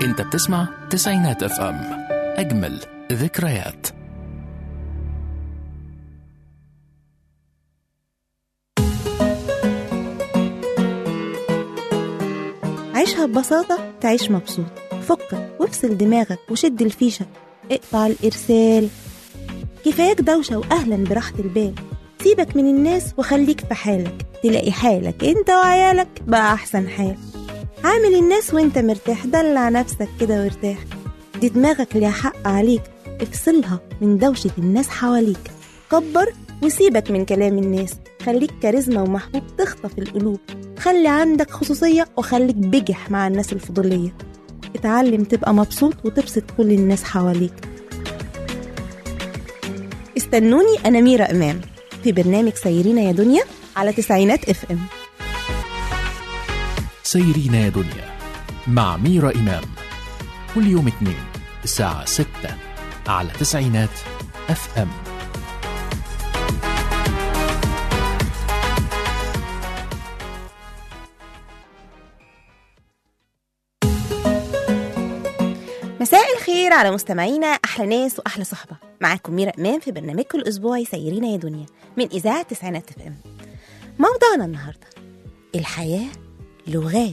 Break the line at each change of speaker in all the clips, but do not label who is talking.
انت بتسمع تسعينات اف ام اجمل ذكريات
عيشها ببساطة تعيش مبسوط فكك وافصل دماغك وشد الفيشة اقطع الإرسال كفاياك دوشة وأهلا براحة البال سيبك من الناس وخليك في حالك تلاقي حالك انت وعيالك بقى أحسن حال عامل الناس وانت مرتاح دلع نفسك كده وارتاح دي دماغك ليها حق عليك افصلها من دوشة الناس حواليك كبر وسيبك من كلام الناس خليك كاريزما ومحبوب تخطف القلوب خلي عندك خصوصية وخليك بجح مع الناس الفضولية اتعلم تبقى مبسوط وتبسط كل الناس حواليك استنوني أنا ميرا إمام في برنامج سيرينا يا دنيا على تسعينات اف ام
سيرينا يا دنيا مع ميرا إمام كل يوم اثنين الساعة ستة على تسعينات اف ام
مساء الخير على مستمعينا احلى ناس واحلى صحبه معاكم ميرا امام في برنامجكم الاسبوعي سيرينا يا دنيا من اذاعه تسعينات اف ام موضوعنا النهارده الحياه لغات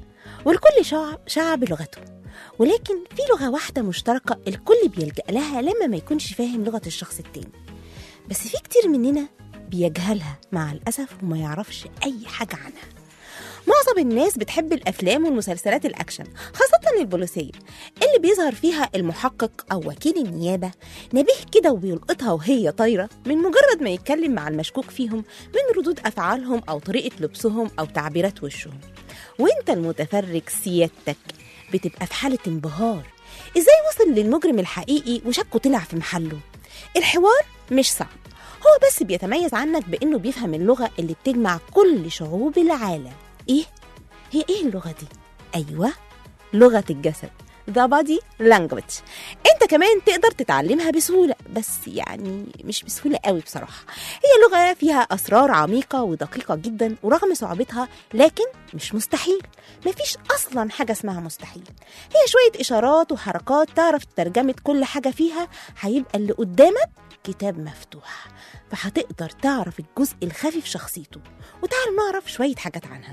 ولكل شعب شعب لغته ولكن في لغه واحده مشتركه الكل بيلجا لها لما ما يكونش فاهم لغه الشخص التاني بس في كتير مننا بيجهلها مع الاسف وما يعرفش اي حاجه عنها معظم الناس بتحب الافلام والمسلسلات الاكشن خاصه البوليسيه اللي بيظهر فيها المحقق او وكيل النيابه نبيه كده وبيلقطها وهي طايره من مجرد ما يتكلم مع المشكوك فيهم من ردود افعالهم او طريقه لبسهم او تعبيرات وشهم وانت المتفرج سيادتك بتبقى في حاله انبهار ازاي وصل للمجرم الحقيقي وشكه طلع في محله الحوار مش صعب هو بس بيتميز عنك بانه بيفهم اللغه اللي بتجمع كل شعوب العالم ايه هي ايه اللغه دي ايوه لغه الجسد The body language انت كمان تقدر تتعلمها بسهوله بس يعني مش بسهوله قوي بصراحه هي لغه فيها اسرار عميقه ودقيقه جدا ورغم صعوبتها لكن مش مستحيل مفيش اصلا حاجه اسمها مستحيل هي شويه اشارات وحركات تعرف ترجمه كل حاجه فيها هيبقى اللي قدامك كتاب مفتوح فهتقدر تعرف الجزء الخفي في شخصيته وتعال نعرف شويه حاجات عنها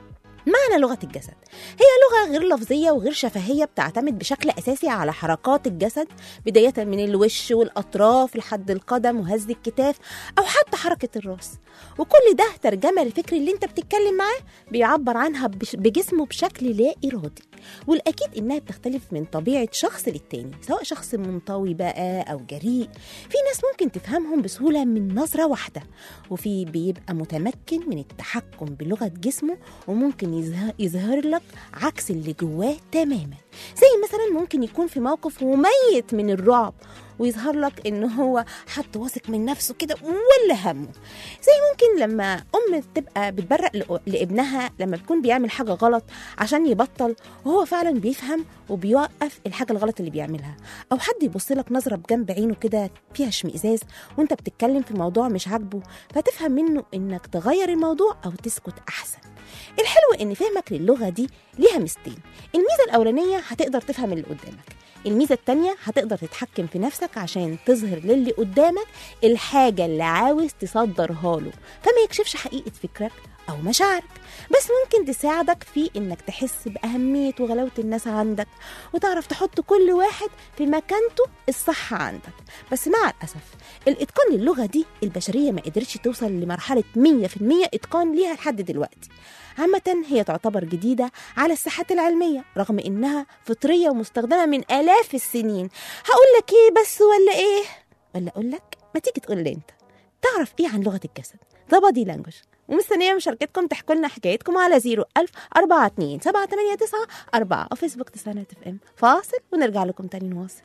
معنى لغة الجسد هي لغة غير لفظية وغير شفهية بتعتمد بشكل أساسي على حركات الجسد بداية من الوش والأطراف لحد القدم وهز الكتاف أو حتى حركة الراس وكل ده ترجمة للفكر اللي انت بتتكلم معاه بيعبر عنها بش- بجسمه بشكل لا إرادي والأكيد إنها بتختلف من طبيعة شخص للتاني سواء شخص منطوي بقى أو جريء في ناس ممكن تفهمهم بسهولة من نظرة واحدة وفي بيبقى متمكن من التحكم بلغة جسمه وممكن يظهر, يظهر لك عكس اللي جواه تماما زي مثلا ممكن يكون في موقف مميت من الرعب ويظهر لك ان هو حد واثق من نفسه كده ولا همه زي ممكن لما ام تبقى بتبرق لأ- لابنها لما بيكون بيعمل حاجه غلط عشان يبطل وهو فعلا بيفهم وبيوقف الحاجه الغلط اللي بيعملها او حد يبص لك نظره بجنب عينه كده فيها اشمئزاز وانت بتتكلم في موضوع مش عاجبه فتفهم منه انك تغير الموضوع او تسكت احسن الحلو ان فهمك للغه دي ليها ميزتين الميزه الاولانيه هتقدر تفهم اللي قدامك الميزه التانيه هتقدر تتحكم في نفسك عشان تظهر للي قدامك الحاجه اللي عاوز تصدرها له فما يكشفش حقيقه فكرك او مشاعرك بس ممكن تساعدك في انك تحس باهميه وغلاوه الناس عندك وتعرف تحط كل واحد في مكانته الصح عندك بس مع الاسف الاتقان للغه دي البشريه ما قدرتش توصل لمرحله 100% اتقان ليها لحد دلوقتي عامة هي تعتبر جديدة على الساحات العلمية رغم إنها فطرية ومستخدمة من آلاف السنين هقول لك إيه بس ولا إيه ولا أقول لك ما تيجي تقول لي أنت تعرف إيه عن لغة الجسد ده بادي لانجوج ومستنية مشاركتكم تحكوا لنا حكايتكم على 01000 42 789 4 أو فيسبوك تسعينات اف ام فاصل ونرجع لكم تاني نواصل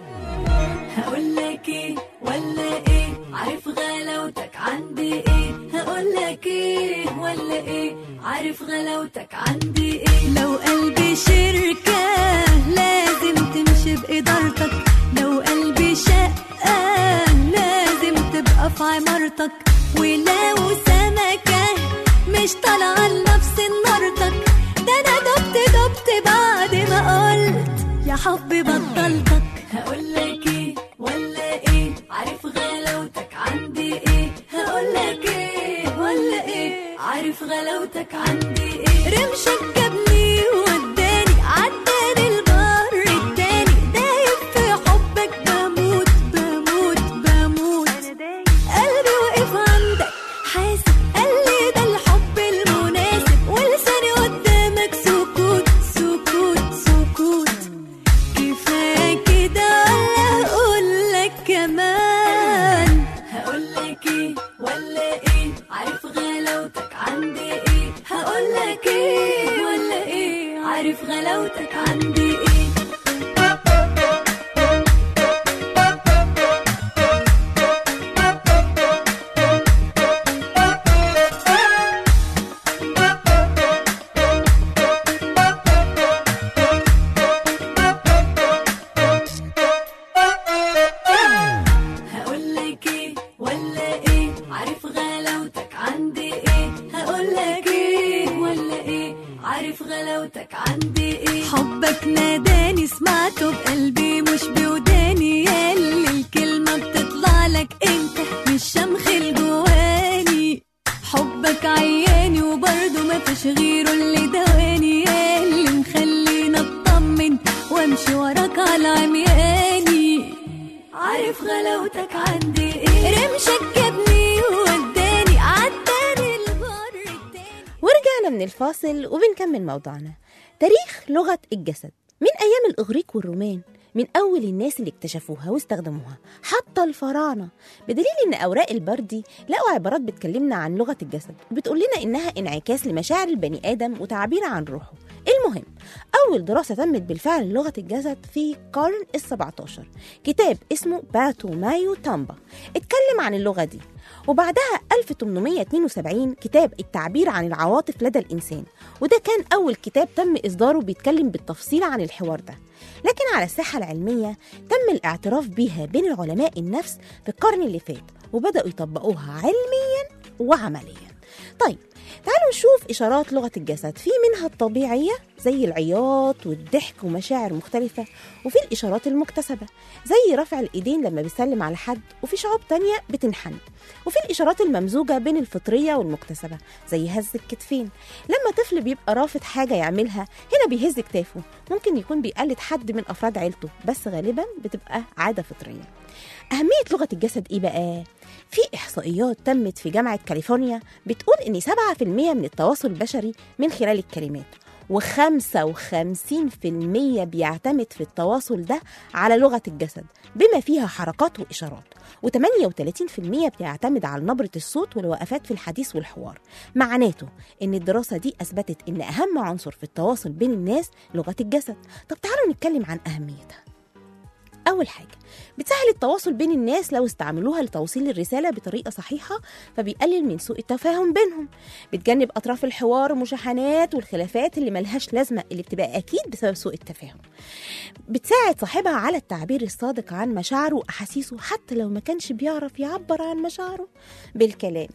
هقول لك ايه ولا ايه عارف غلاوتك عندي ايه هقول لك ايه ولا ايه عارف غلاوتك عندي ايه لو قلبي شركة لازم تمشي بإدارتك لو قلبي شقة لازم تبقى في عمارتك ولو سمكة مش طالعة لنفس نارتك ده انا دبت دبت بعد ما قلت حبي بطلتك هقولك ايه ولا ايه عارف غلاوتك عندي ايه هقولك ايه ولا ايه عارف غلاوتك عندي ايه رمشك جابني ووداني عداني البر التاني دايب في حبك بموت بموت بموت قلبي وقف عندك حاسب قال لي ده الحب المناسب ولساني قدامك سكوت سكوت سكوت كفايه كده ولا اقولك كمان هقولك ايه ولا ايه عارف غلاوتك عندي ايه هقولك ايه ولا ايه عارف غلاوتك عندي ايه هقولك ايه ولا ايه عارف غلاوتك عندي ايه هقولك ايه ولا ايه عارف غلاوتك عندي ايه حبك ناداني سمعته بقلبي مش بوداني ياللي الكلمة بتطلع لك انت مش شمخ الجواني حبك عياني وبرضه ما فيش غيره اللي دواني ياللي مخلينا اطمن وامشي وراك على عمياني عارف غلاوتك عندي ايه رمشك جابني ووداني عداني البر التاني
ورجعنا من الفاصل وبنكمل موضوعنا تاريخ لغة الجسد من أيام الإغريق والرومان من أول الناس اللي اكتشفوها واستخدموها حتى الفراعنة بدليل إن أوراق البردي لقوا عبارات بتكلمنا عن لغة الجسد وبتقول لنا إنها انعكاس لمشاعر البني آدم وتعبير عن روحه المهم أول دراسة تمت بالفعل لغة الجسد في القرن ال17 كتاب اسمه باتو مايو تامبا اتكلم عن اللغة دي وبعدها 1872 كتاب التعبير عن العواطف لدى الإنسان وده كان أول كتاب تم إصداره بيتكلم بالتفصيل عن الحوار ده لكن على الساحة العلمية تم الاعتراف بيها بين العلماء النفس في القرن اللي فات وبدأوا يطبقوها علميا وعمليا طيب تعالوا نشوف إشارات لغة الجسد في منها الطبيعية زي العياط والضحك ومشاعر مختلفة وفي الإشارات المكتسبة زي رفع الإيدين لما بيسلم على حد وفي شعوب تانية بتنحني وفي الإشارات الممزوجة بين الفطرية والمكتسبة زي هز الكتفين لما طفل بيبقى رافض حاجة يعملها هنا بيهز كتافه ممكن يكون بيقلد حد من أفراد عيلته بس غالبا بتبقى عادة فطرية أهمية لغة الجسد إيه بقى؟ في إحصائيات تمت في جامعة كاليفورنيا بتقول إن 7% من التواصل البشري من خلال الكلمات و55% بيعتمد في التواصل ده على لغة الجسد بما فيها حركات وإشارات و38% بتعتمد على نبرة الصوت والوقفات في الحديث والحوار معناته إن الدراسة دي أثبتت إن أهم عنصر في التواصل بين الناس لغة الجسد طب تعالوا نتكلم عن أهميتها أول حاجة بتسهل التواصل بين الناس لو استعملوها لتوصيل الرسالة بطريقة صحيحة فبيقلل من سوء التفاهم بينهم بتجنب أطراف الحوار والمشاحنات والخلافات اللي ملهاش لازمة اللي بتبقى أكيد بسبب سوء التفاهم بتساعد صاحبها على التعبير الصادق عن مشاعره وأحاسيسه حتى لو ما كانش بيعرف يعبر عن مشاعره بالكلام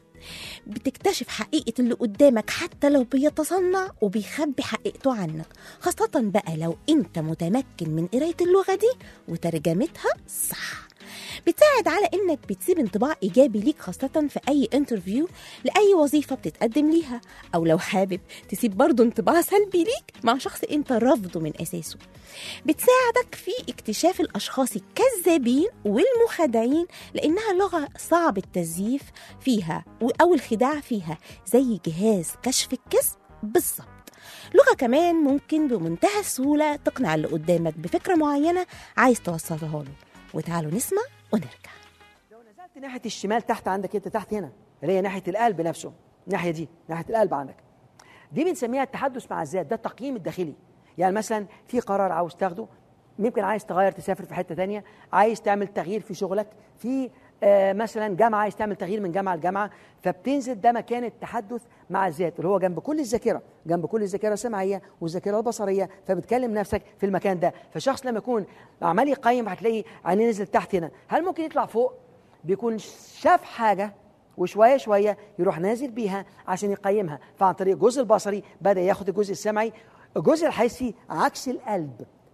بتكتشف حقيقة اللي قدامك حتى لو بيتصنع وبيخبي حقيقته عنك خاصة بقى لو انت متمكن من قراية اللغة دي وترجمتها صح بتساعد على انك بتسيب انطباع ايجابي ليك خاصة في اي انترفيو لاي وظيفة بتتقدم ليها او لو حابب تسيب برضه انطباع سلبي ليك مع شخص انت رافضه من اساسه بتساعدك في اكتشاف الاشخاص الكذابين والمخادعين لانها لغة صعب التزييف فيها او الخداع فيها زي جهاز كشف الكذب بالظبط لغة كمان ممكن بمنتهى السهولة تقنع اللي قدامك بفكرة معينة عايز توصلها له وتعالوا نسمع ونرجع
لو نزلت ناحيه الشمال تحت عندك انت تحت هنا اللي هي ناحيه القلب نفسه الناحيه دي ناحيه القلب عندك دي بنسميها التحدث مع الذات ده التقييم الداخلي يعني مثلا في قرار عاوز تاخده ممكن عايز تغير تسافر في حته تانية عايز تعمل تغيير في شغلك في آه مثلا جامعه عايز تعمل تغيير من جامعه لجامعه فبتنزل ده مكان التحدث مع الذات اللي هو جنب كل الذاكره جنب كل الذاكره السمعيه والذاكره البصريه فبتكلم نفسك في المكان ده فشخص لما يكون عمال يقيم هتلاقي عينيه نزلت تحت هنا هل ممكن يطلع فوق بيكون شاف حاجه وشويه شويه يروح نازل بيها عشان يقيمها فعن طريق الجزء البصري بدا ياخد الجزء السمعي الجزء الحسي عكس القلب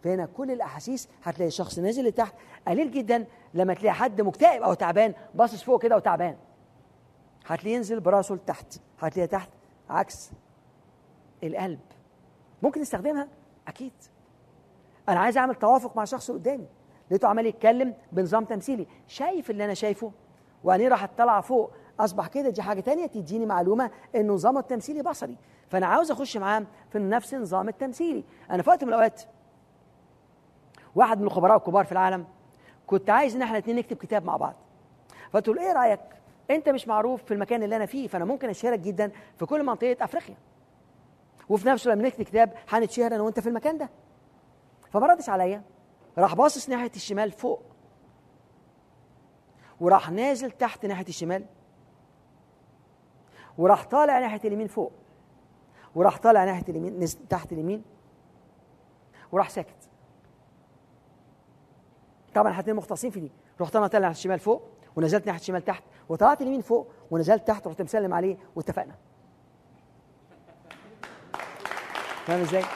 فهنا كل الاحاسيس هتلاقي الشخص نازل لتحت قليل جدا لما تلاقي حد مكتئب او تعبان باصص فوق كده وتعبان هتلاقيه ينزل براسه لتحت هتلاقيه تحت عكس القلب ممكن نستخدمها اكيد انا عايز اعمل توافق مع الشخص اللي قدامي لقيته عمال يتكلم بنظام تمثيلي شايف اللي انا شايفه وعينيه راح طالعه فوق اصبح كده دي حاجه تانية تديني معلومه ان نظام التمثيلي بصري فانا عاوز اخش معاه في نفس النظام التمثيلي انا في وقت من الاوقات واحد من الخبراء الكبار في العالم كنت عايز ان احنا الاثنين نكتب كتاب مع بعض فقلت له ايه رايك انت مش معروف في المكان اللي انا فيه فانا ممكن اشارك جدا في كل منطقه افريقيا وفي نفسه لما نكتب كتاب هنتشهر انا وانت في المكان ده فما ردش عليا راح باصص ناحيه الشمال فوق وراح نازل تحت ناحيه الشمال وراح طالع ناحيه اليمين فوق وراح طالع ناحيه اليمين نزل تحت اليمين وراح ساكت طبعا احنا الاثنين مختصين في دي رحت انا طالع ناحيه الشمال فوق ونزلت ناحيه الشمال تحت وطلعت اليمين فوق ونزلت تحت ورحت مسلم عليه واتفقنا فاهم ازاي؟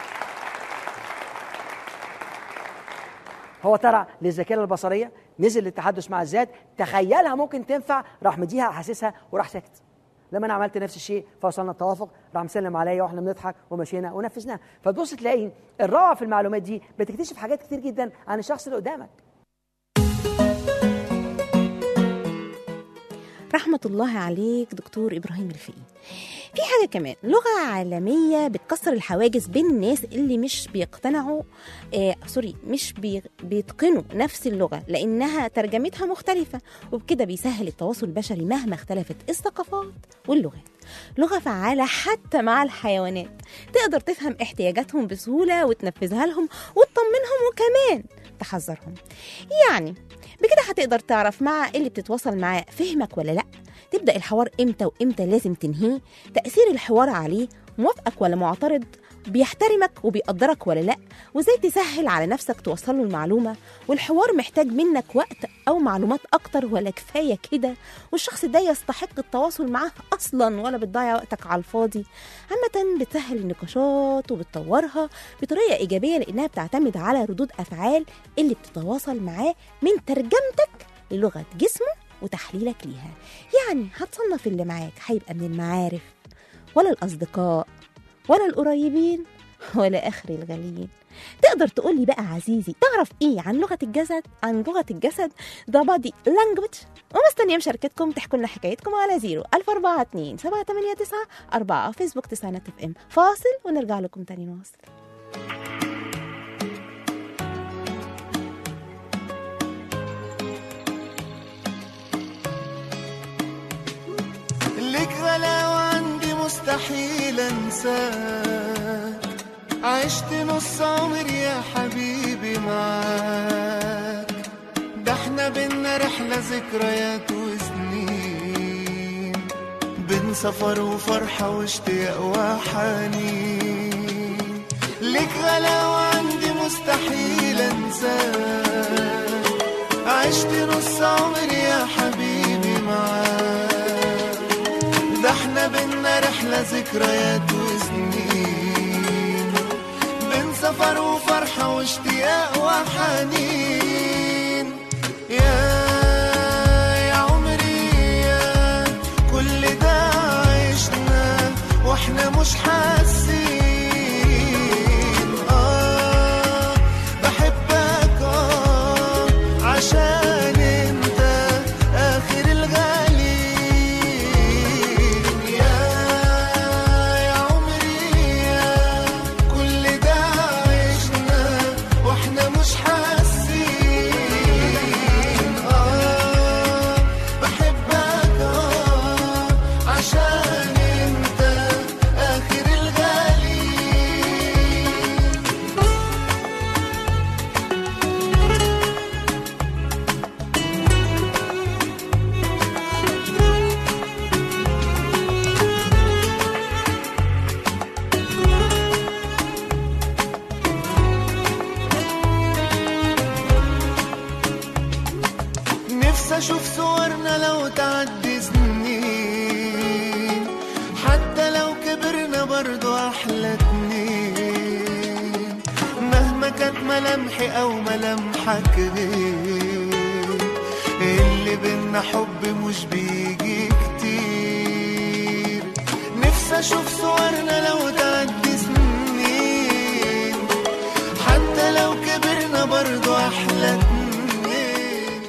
هو ترى للذاكره البصريه نزل للتحدث مع الذات تخيلها ممكن تنفع راح مديها حاسسها وراح ساكت لما انا عملت نفس الشيء فوصلنا التوافق راح مسلم عليا واحنا بنضحك ومشينا ونفذناها فتبص تلاقي الروعه في المعلومات دي بتكتشف حاجات كتير جدا عن الشخص اللي قدامك
رحمة الله عليك دكتور إبراهيم الفقي في حاجة كمان لغة عالمية بتكسر الحواجز بين الناس اللي مش بيقتنعوا آه سوري مش بي بيتقنوا نفس اللغة لأنها ترجمتها مختلفة وبكده بيسهل التواصل البشري مهما اختلفت الثقافات واللغات لغة فعالة حتى مع الحيوانات تقدر تفهم احتياجاتهم بسهولة وتنفذها لهم وتطمنهم وكمان تحذرهم يعني بكده هتقدر تعرف مع اللي بتتواصل معاه فهمك ولا لا تبدا الحوار امتى وامتى لازم تنهيه تاثير الحوار عليه موافقك ولا معترض بيحترمك وبيقدرك ولا لا وازاي تسهل على نفسك توصل له المعلومه والحوار محتاج منك وقت او معلومات اكتر ولا كفايه كده والشخص ده يستحق التواصل معاه اصلا ولا بتضيع وقتك على الفاضي عامه بتسهل النقاشات وبتطورها بطريقه ايجابيه لانها بتعتمد على ردود افعال اللي بتتواصل معاه من ترجمتك للغه جسمه وتحليلك ليها يعني هتصنف اللي معاك هيبقى من المعارف ولا الأصدقاء ولا القريبين ولا آخر الغاليين تقدر تقول لي بقى عزيزي تعرف ايه عن لغة الجسد عن لغة الجسد ده بادي لانجوج ومستنية مشاركتكم تحكوا لنا حكايتكم على زيرو ألف أربعة اتنين سبعة تمانية تسعة أربعة فيسبوك تسعينات اف ام فاصل ونرجع لكم تاني نواصل
لك غلاوة عندي مستحيل انساك عشت نص عمري يا حبيبي معاك ده احنا بينا رحلة ذكريات وسنين بين سفر وفرحة واشتياق وحنين لك غلاوة عندي مستحيل انساك عشت نص عمري يا حبيبي معاك ده احنا بينا رحلة ذكريات وسنين بين سفر وفرحة واشتياق وحنين يا يا عمري يا كل ده عشنا واحنا مش حاسين اه بحبك اه عشان انت اخر الغالين يا يا عمري يا كل ده عشنا واحنا مش حاسين اه بحبك اه عشان انت اخر الغالين نفسي اشوف صورنا لو تعدي سنين حتى لو كبرنا برضو احلى اتنين مهما كان كانت ملامحي او ملامحك غير اللي بينا حب مش بيجي كتير نفسي اشوف صورنا لو تعدي سنين حتى لو كبرنا برضو احلى اتنين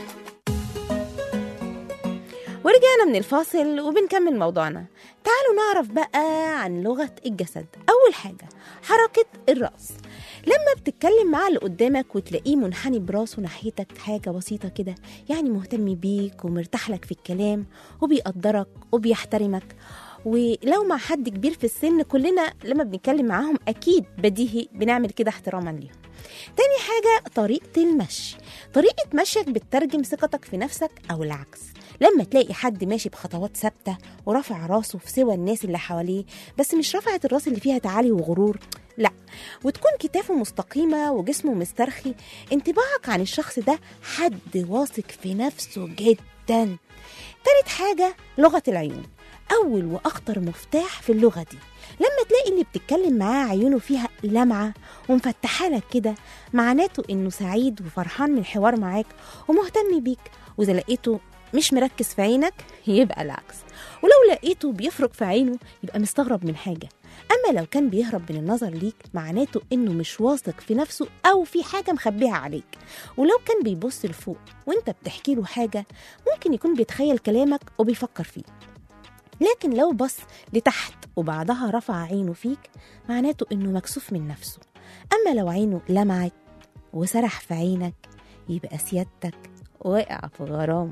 ورجعنا من الفاصل وبنكمل موضوعنا تعالوا نعرف بقى عن لغة الجسد أول حاجة حركة الرأس لما بتتكلم مع اللي قدامك وتلاقيه منحني براسه ناحيتك حاجة بسيطة كده يعني مهتم بيك ومرتاح لك في الكلام وبيقدرك وبيحترمك ولو مع حد كبير في السن كلنا لما بنتكلم معاهم أكيد بديهي بنعمل كده احتراما ليهم تاني حاجة طريقة المشي طريقة مشيك بتترجم ثقتك في نفسك أو العكس لما تلاقي حد ماشي بخطوات ثابتة ورافع راسه في سوى الناس اللي حواليه بس مش رفعت الراس اللي فيها تعالي وغرور لا وتكون كتافه مستقيمة وجسمه مسترخي انطباعك عن الشخص ده حد واثق في نفسه جدا تالت حاجة لغة العيون أول وأخطر مفتاح في اللغة دي لما تلاقي اللي بتتكلم معاه عيونه فيها لمعة ومفتحة لك كده معناته إنه سعيد وفرحان من الحوار معاك ومهتم بيك وإذا لقيته مش مركز في عينك يبقى العكس ولو لقيته بيفرق في عينه يبقى مستغرب من حاجة أما لو كان بيهرب من النظر ليك معناته إنه مش واثق في نفسه أو في حاجة مخبيها عليك ولو كان بيبص لفوق وإنت بتحكي له حاجة ممكن يكون بيتخيل كلامك وبيفكر فيه لكن لو بص لتحت وبعدها رفع عينه فيك معناته إنه مكسوف من نفسه أما لو عينه لمعت وسرح في عينك يبقى سيادتك وقع في غرامك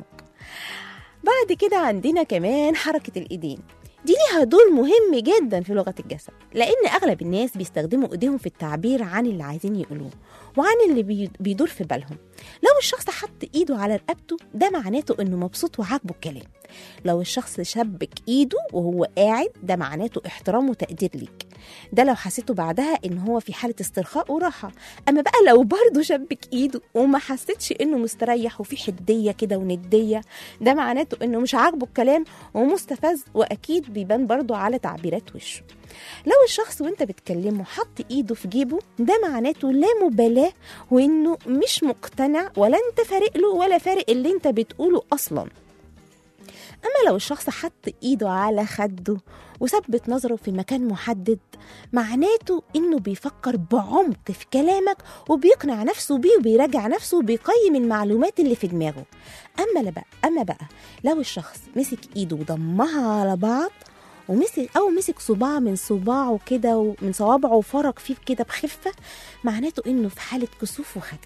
بعد كده عندنا كمان حركة الإيدين دي ليها دور مهم جدا في لغة الجسد لأن أغلب الناس بيستخدموا إيديهم في التعبير عن اللي عايزين يقولوه وعن اللي بي- بيدور في بالهم لو الشخص حط إيده على رقبته ده معناته إنه مبسوط وعاجبه الكلام لو الشخص شبك إيده وهو قاعد ده معناته احترام وتقدير ليك ده لو حسيته بعدها إن هو في حالة استرخاء وراحة أما بقى لو برضه شبك إيده وما حسيتش إنه مستريح وفي حدية كده وندية ده معناته إنه مش عاجبه الكلام ومستفز وأكيد بيبان برضه على تعبيرات وشه لو الشخص وانت بتكلمه حط ايده في جيبه ده معناته لا مبالاة وانه مش مقتنع ولا انت فارق له ولا فارق اللي انت بتقوله اصلا اما لو الشخص حط ايده على خده وثبت نظره في مكان محدد معناته انه بيفكر بعمق في كلامك وبيقنع نفسه بيه وبيراجع نفسه وبيقيم المعلومات اللي في دماغه اما لا بقى اما بقى لو الشخص مسك ايده وضمها على بعض ومسك او مسك صباع من صباعه كده ومن صوابعه وفرك فيه كده بخفه معناته انه في حاله كسوف وخجل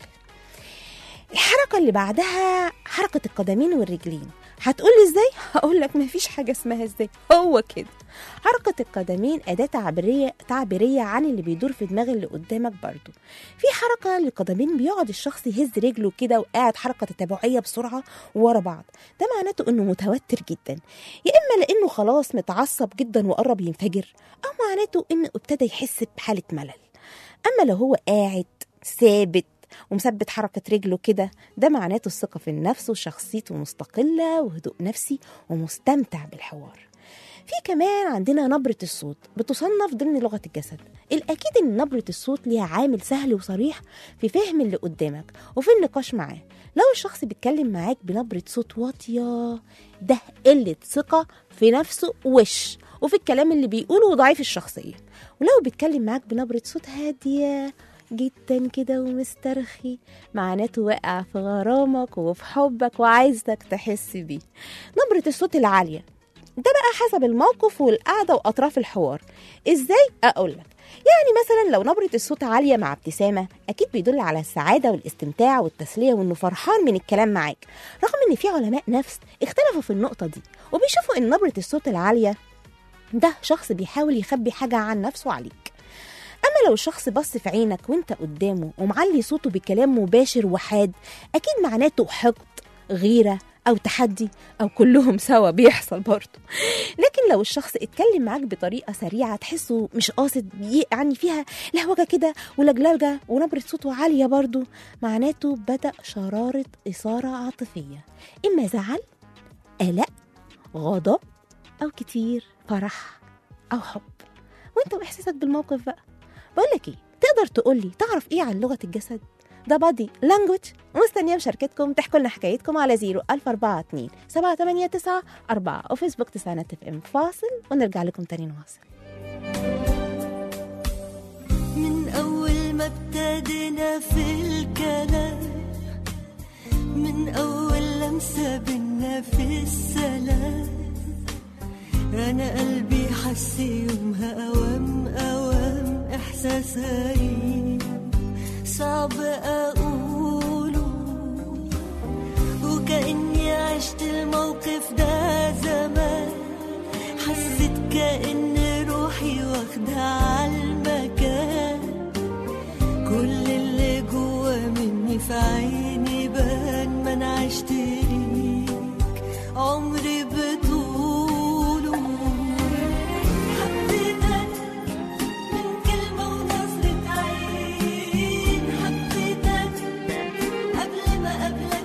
الحركه اللي بعدها حركه القدمين والرجلين هتقول لي ازاي هقول لك مفيش حاجه اسمها ازاي هو كده حركه القدمين اداه تعبيريه تعبيريه عن اللي بيدور في دماغ اللي قدامك برضو في حركه للقدمين بيقعد الشخص يهز رجله كده وقاعد حركه تتابعيه بسرعه ورا بعض ده معناته انه متوتر جدا يا اما لانه خلاص متعصب جدا وقرب ينفجر او معناته انه ابتدى يحس بحاله ملل اما لو هو قاعد ثابت ومثبت حركة رجله كده ده معناته الثقة في النفس وشخصيته مستقلة وهدوء نفسي ومستمتع بالحوار في كمان عندنا نبرة الصوت بتصنف ضمن لغة الجسد الأكيد إن نبرة الصوت ليها عامل سهل وصريح في فهم اللي قدامك وفي النقاش معاه لو الشخص بيتكلم معاك بنبرة صوت واطية ده قلة ثقة في نفسه وش وفي الكلام اللي بيقوله وضعيف الشخصية ولو بيتكلم معاك بنبرة صوت هادية جدا كده ومسترخي معناته واقع في غرامك وفي حبك وعايزك تحس بيه نبرة الصوت العالية ده بقى حسب الموقف والقعدة وأطراف الحوار إزاي أقولك يعني مثلا لو نبرة الصوت عالية مع ابتسامة أكيد بيدل على السعادة والاستمتاع والتسلية وإنه فرحان من الكلام معاك رغم إن في علماء نفس اختلفوا في النقطة دي وبيشوفوا إن نبرة الصوت العالية ده شخص بيحاول يخبي حاجة عن نفسه عليك أما لو الشخص بص في عينك وانت قدامه ومعلي صوته بكلام مباشر وحاد أكيد معناته حقد غيرة أو تحدي أو كلهم سوا بيحصل برضه لكن لو الشخص اتكلم معاك بطريقة سريعة تحسه مش قاصد بي- يعني فيها لهوجة كده ولجلجة ونبرة صوته عالية برضه معناته بدأ شرارة إثارة عاطفية إما زعل قلق غضب أو كتير فرح أو حب وانت وإحساسك بالموقف بقى بقول لك ايه تقدر تقولي تعرف ايه عن لغه الجسد ده بادي لانجوج ومستنيه مشاركتكم تحكوا لنا حكايتكم على 0 1042 789 4 وفيسبوك تسعينات اف ام فاصل ونرجع لكم تاني نواصل
من أول ما ابتدينا في الكلام من أول لمسة بينا في السلام أنا قلبي حس يومها أوام أوام إحساس غريب صعب أقوله وكأني عشت الموقف ده زمان حسيت كأن روحي واخدة عالمكان كل اللي جوا مني في عيني بان ما انا عشت ليك عمري بطوله حبيتك من كلمة ونظرة عين حبيتك قبل ما قبلك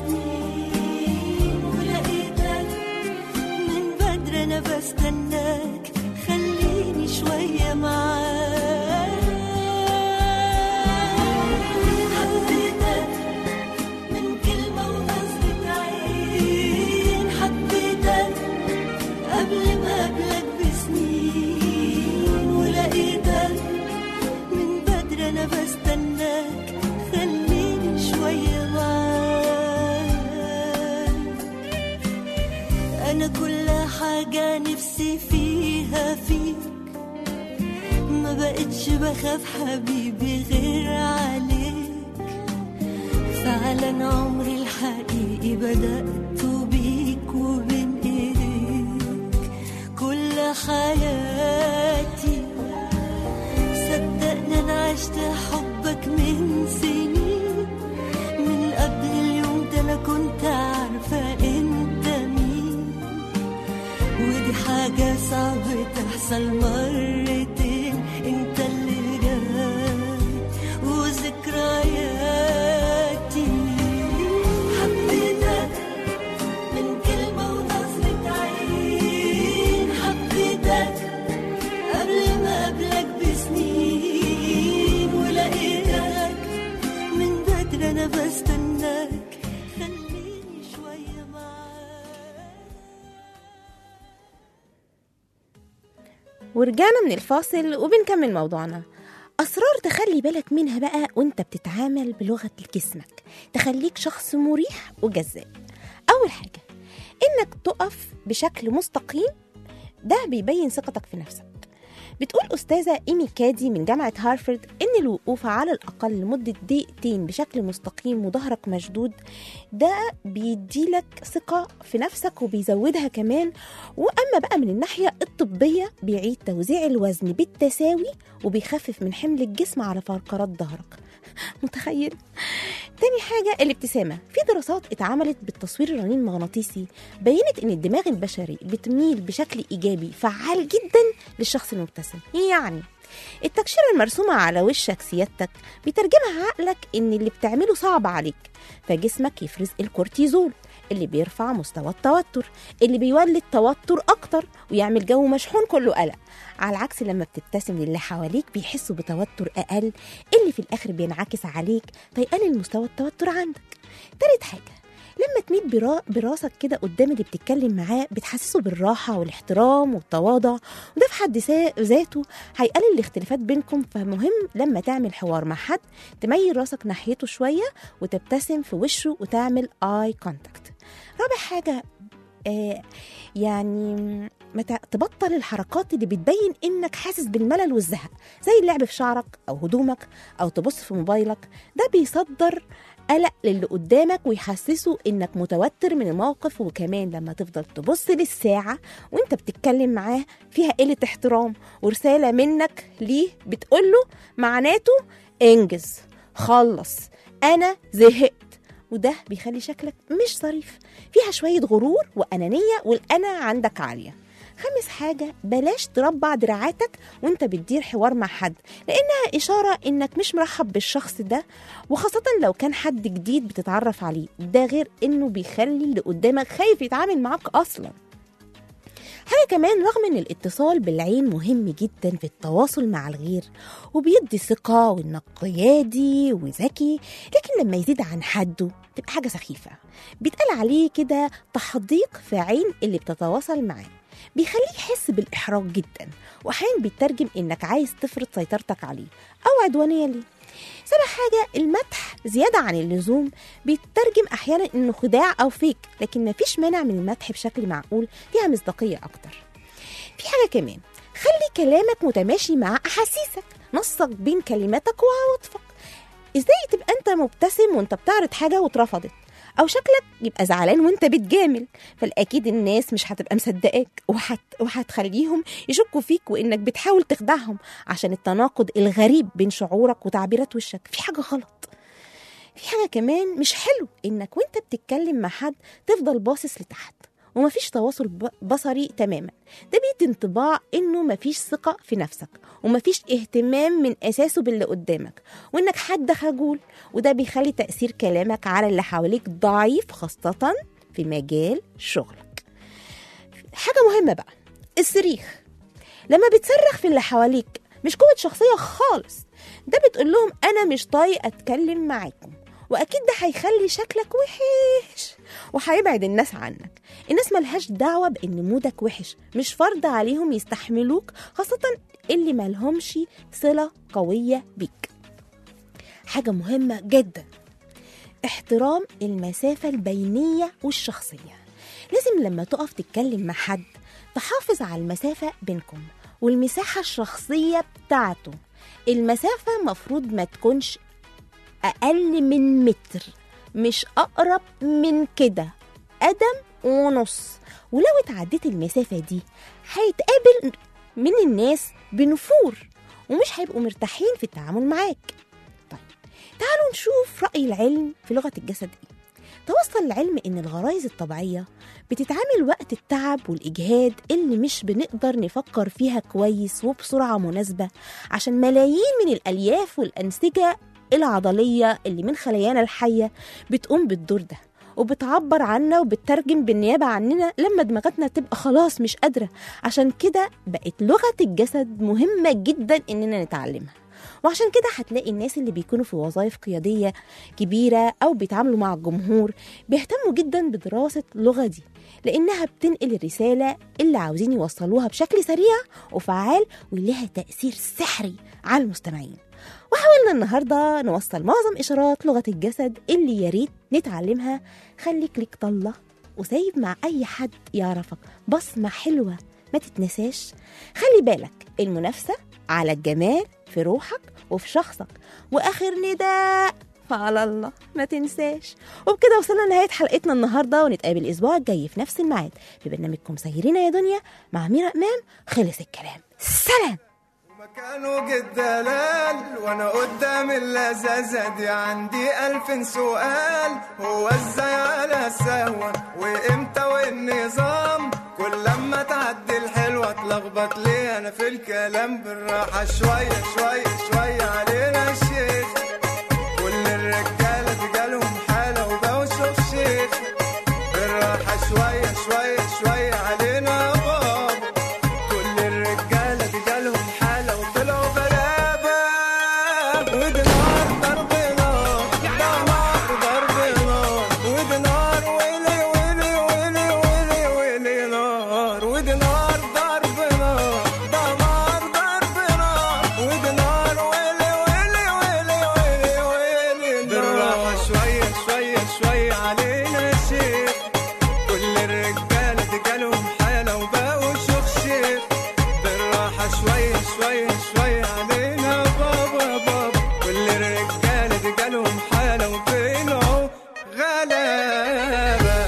بسنين ولقيتك من بدري انا بستناك خليني شوية معاك حبيتك من كلمة ونظرة عين حبيتك قبل ما قبلك بسنين ولقيتك من بدري انا بستناك خليني شوية معاك أنا كل حاجة نفسي فيها فيك ما بقتش بخاف حبيبي غير عليك فعلا عمري الحقيقي بدأت بيك وبين إيديك كل حياتي صدقني أنا عشت حبك من سنين من قبل اليوم ده أنا كنت عارفة أنت مين ودي حاجة صعب تحصل مرتين انت اللي جاي وذكرياتي حبيتك من كلمة ونظرة عين حبيتك قبل ما قبلك بسنين ولقيتك من بدري انا بستناك خليني شوية معاك
ورجعنا من الفاصل وبنكمل موضوعنا أسرار تخلي بالك منها بقى وانت بتتعامل بلغة جسمك تخليك شخص مريح وجذاب أول حاجة إنك تقف بشكل مستقيم ده بيبين ثقتك في نفسك بتقول أستاذة إيمي كادي من جامعة هارفارد إن الوقوف على الأقل لمدة دقيقتين بشكل مستقيم وظهرك مشدود ده بيديلك ثقة في نفسك وبيزودها كمان وأما بقى من الناحية الطبية بيعيد توزيع الوزن بالتساوي وبيخفف من حمل الجسم على فقرات ظهرك متخيل تاني حاجة الابتسامة في دراسات اتعملت بالتصوير الرنين المغناطيسي بينت ان الدماغ البشري بتميل بشكل ايجابي فعال جدا للشخص المبتسم يعني التكشيرة المرسومة على وشك سيادتك بيترجمها عقلك ان اللي بتعمله صعب عليك فجسمك يفرز الكورتيزول اللي بيرفع مستوى التوتر اللي بيولد توتر اكتر ويعمل جو مشحون كله قلق على العكس لما بتبتسم للي حواليك بيحسوا بتوتر اقل اللي في الاخر بينعكس عليك فيقلل مستوى التوتر عندك تالت حاجه لما تميل برا براسك كده قدام اللي بتتكلم معاه بتحسسه بالراحة والاحترام والتواضع وده في حد سا- ذاته هيقلل الاختلافات بينكم فمهم لما تعمل حوار مع حد تميل راسك ناحيته شوية وتبتسم في وشه وتعمل اي كونتاكت رابع حاجة آه يعني ما ت- تبطل الحركات اللي بتبين انك حاسس بالملل والزهق زي اللعب في شعرك او هدومك او تبص في موبايلك ده بيصدر قلق للي قدامك ويحسسه انك متوتر من الموقف وكمان لما تفضل تبص للساعة وانت بتتكلم معاه فيها قلة احترام ورسالة منك ليه بتقوله معناته انجز خلص انا زهقت وده بيخلي شكلك مش ظريف فيها شوية غرور وأنانية والأنا عندك عالية خامس حاجة بلاش تربع دراعاتك وانت بتدير حوار مع حد لأنها إشارة إنك مش مرحب بالشخص ده وخاصة لو كان حد جديد بتتعرف عليه ده غير إنه بيخلي اللي قدامك خايف يتعامل معاك أصلا حاجة كمان رغم ان الاتصال بالعين مهم جدا في التواصل مع الغير وبيدي ثقة وانك قيادي وذكي لكن لما يزيد عن حده تبقى حاجة سخيفة بيتقال عليه كده تحديق في عين اللي بتتواصل معاه بيخليه يحس بالإحراج جدا وأحيانا بيترجم إنك عايز تفرض سيطرتك عليه أو عدوانية ليه سابع حاجة المدح زيادة عن اللزوم بيترجم أحيانا إنه خداع أو فيك لكن مفيش مانع من المدح بشكل معقول فيها مصداقية أكتر في حاجة كمان خلي كلامك متماشي مع أحاسيسك نسق بين كلماتك وعواطفك ازاي تبقى انت مبتسم وانت بتعرض حاجة واترفضت او شكلك يبقى زعلان وانت بتجامل فالاكيد الناس مش هتبقى مصدقاك وهت... وهتخليهم يشكوا فيك وانك بتحاول تخدعهم عشان التناقض الغريب بين شعورك وتعبيرات وشك في حاجة غلط في حاجة كمان مش حلو انك وانت بتتكلم مع حد تفضل باصص لتحت ومفيش تواصل ب- بصري تماما ده بيدي انطباع انه مفيش ثقة في نفسك ومفيش اهتمام من اساسه باللي قدامك وانك حد خجول وده بيخلي تأثير كلامك على اللي حواليك ضعيف خاصة في مجال شغلك حاجة مهمة بقى الصريخ لما بتصرخ في اللي حواليك مش قوة شخصية خالص ده بتقول لهم أنا مش طايق أتكلم معاكم وأكيد ده هيخلي شكلك وحش وهيبعد الناس عنك الناس ملهاش دعوة بإن مودك وحش مش فرض عليهم يستحملوك خاصة اللي ملهمش صلة قوية بيك حاجة مهمة جدا احترام المسافة البينية والشخصية لازم لما تقف تتكلم مع حد تحافظ على المسافة بينكم والمساحة الشخصية بتاعته المسافة مفروض ما تكونش أقل من متر مش أقرب من كده قدم ونص ولو اتعديت المسافة دي هيتقابل من الناس بنفور ومش هيبقوا مرتاحين في التعامل معاك طيب تعالوا نشوف رأي العلم في لغة الجسد ايه توصل العلم ان الغرائز الطبيعية بتتعامل وقت التعب والإجهاد اللي مش بنقدر نفكر فيها كويس وبسرعة مناسبة عشان ملايين من الألياف والأنسجة العضلية اللي من خلايانا الحية بتقوم بالدور ده وبتعبر عنا وبتترجم بالنيابة عننا لما دماغتنا تبقى خلاص مش قادرة عشان كده بقت لغة الجسد مهمة جدا إننا نتعلمها وعشان كده هتلاقي الناس اللي بيكونوا في وظائف قيادية كبيرة أو بيتعاملوا مع الجمهور بيهتموا جدا بدراسة اللغة دي لأنها بتنقل الرسالة اللي عاوزين يوصلوها بشكل سريع وفعال ولها تأثير سحري على المستمعين وحاولنا النهاردة نوصل معظم إشارات لغة الجسد اللي يا ريت نتعلمها خليك ليك طلة وسايب مع أي حد يعرفك بصمة حلوة ما تتنساش خلي بالك المنافسة على الجمال في روحك وفي شخصك وآخر نداء فعلى الله ما تنساش وبكده وصلنا لنهاية حلقتنا النهاردة ونتقابل الأسبوع الجاي في نفس الميعاد في برنامجكم سيرينا يا دنيا مع ميرا إمام خلص الكلام سلام
مكانه جد دلال وانا قدام اللذاذة دي عندي الف سؤال هو ازاي على السهوة وامتى والنظام كل لما تعدي الحلوة اتلخبط ليه انا في الكلام بالراحة شوية شوية شوية علينا الشيخ كل الرجالة دي جالهم حالة وبوشوف شيخ بالراحة شوية شوية شوية علينا يا بابا كل الرجالة دي جالهم حالة وطلعوا غلابة ودي نار ضرب نار ده نار ضرب نار ودي نار ويلي ويلي ويلي ويلي ويلي نار ودي نار ضرب نار ده نار ضرب نار ودي نار ويلي ويلي ويلي ويلي ويلي بالراحة شوية شوية شوية علينا يا شيخ كل الرجالة دي جالهم حالة وبقوا شيخ شيخ بالراحة شوية شوية شوية علينا بابا بابا كل الرجالة دي جالهم حالة وبقوا غلابة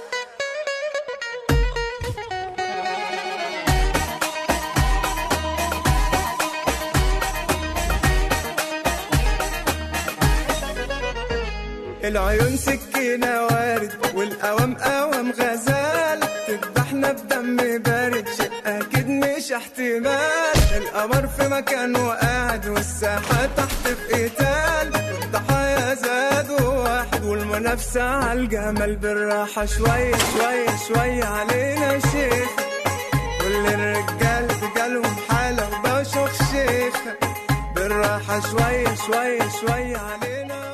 العيون سكينة وارد والقوام قوام غزال تذبحنا بدم بارد شيء أكيد مش احتمال القمر في مكانه قاعد والساحة تحت في قتال الضحايا زادوا واحد والمنافسة على الجمال بالراحة شوية شوية شوية علينا شيخ كل الرجال جالهم حالة وبشوف شيخة بالراحة شوية شوية شوية علينا